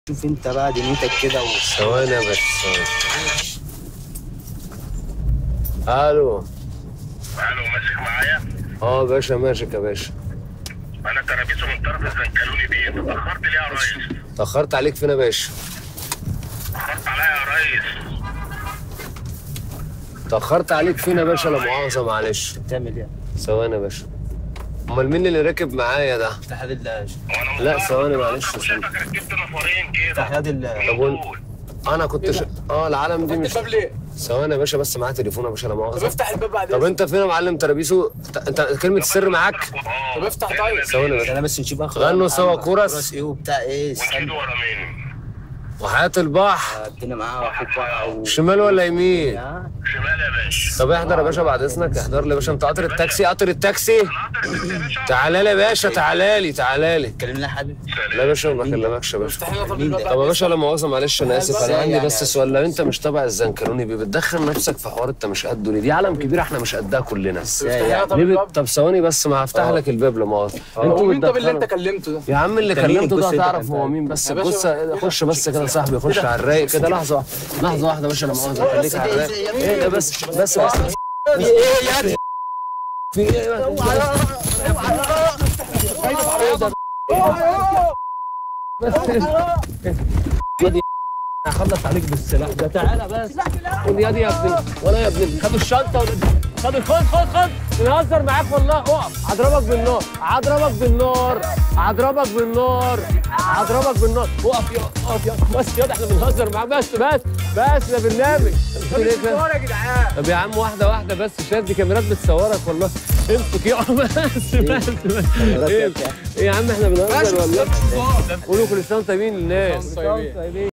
شوف انت بقى دنيتك كده و... ثواني يا باشا ثواني الو الو ماسك معايا اه باشا ماشي يا باشا انا ترابيزه من طرف الزنكلوني دي انت اتاخرت ليه يا ريس اتاخرت عليك فين يا باشا اتاخرت عليا يا ريس اتاخرت عليك فين يا باشا لا مؤاخذه معلش بتعمل ايه؟ ثواني يا باشا امال مين اللي راكب معايا ده افتح يد الله وانا لا، مستغرب ثواني من معلش، حضرتك ثواني. وشايفك ركبت نفرين كده افتح يد الله مين طب وال- دول؟ انا كنت ش... اه العالم دي مش الباب ليه؟ ثواني يا باشا بس معايا تليفون يا باشا لا طب مؤاخذه افتح الباب بعد طب إذنك. انت فين يا معلم ترابيسو انت, انت كلمه السر معاك اه طب افتح طيب. ثواني يا باشا انا بس نشوف بقى غنوا سوا كورس. كورس ايه وبتاع ايه والايد استنى ورا مين؟ وحياه البحر الدنيا معاه واخوك بقى و... شمال ولا يمين ها؟ شمال يا باشا طب احضر يا باشا بعد اذنك احضر لي يا باشا انت قطر التاكسي قطر التاكسي انا قطر التاكسي يا باشا تعالى لي يا باشا تعالى لي تعالى لي كلمنا يا حبيبي لا يا باشا ما بكلمكش يا باشا افتح لنا طب مين الباب ده؟ بعد طب يا باشا لا مؤاخذه معلش انا اسف انا عندي يعني بس سؤال لو انت مش تبع الزنكروني بيه بتدخل نفسك في حوار انت مش قده ليه دي عالم كبير احنا مش قدها كلنا افتح لنا طب ليه بت... الباب طب ثواني بس ما هفتح لك الباب لا مؤاخذه هو مين طب اللي بتدخلوا- انت كلمته ده؟ يا عم اللي انت مين؟ كلمته بص ده انت تعرف انت- هو مين بس يا باشا، بص ايه ده؟ خش بس كده يا صاحبي خش على الرايق كده لحظه واحده لحظه واحده يا باشا لا مؤاخذه خليك على الرايق ايه ده بس بس بس ايه يا في ايه هخلص عليك بالسلاح ده تعالى بس خد يدي يا ابني ولا يا ابني خد الشنطه ولا خد خد خد خد بنهزر معاك والله اقف هضربك بالنار هضربك بالنار هضربك بالنار هضربك بالنار اقف يا اقف يا بس يا احنا بنهزر معاك بس بس بس ده برنامج بتقول ايه كده؟ يا جدعان طب يا عم واحده واحده بس شايف دي كاميرات بتصورك والله امسك يا بس بس بس ايه إيه يا عم احنا بنهزر والله قولوا كل سنه وانتم طيبين للناس طيبين.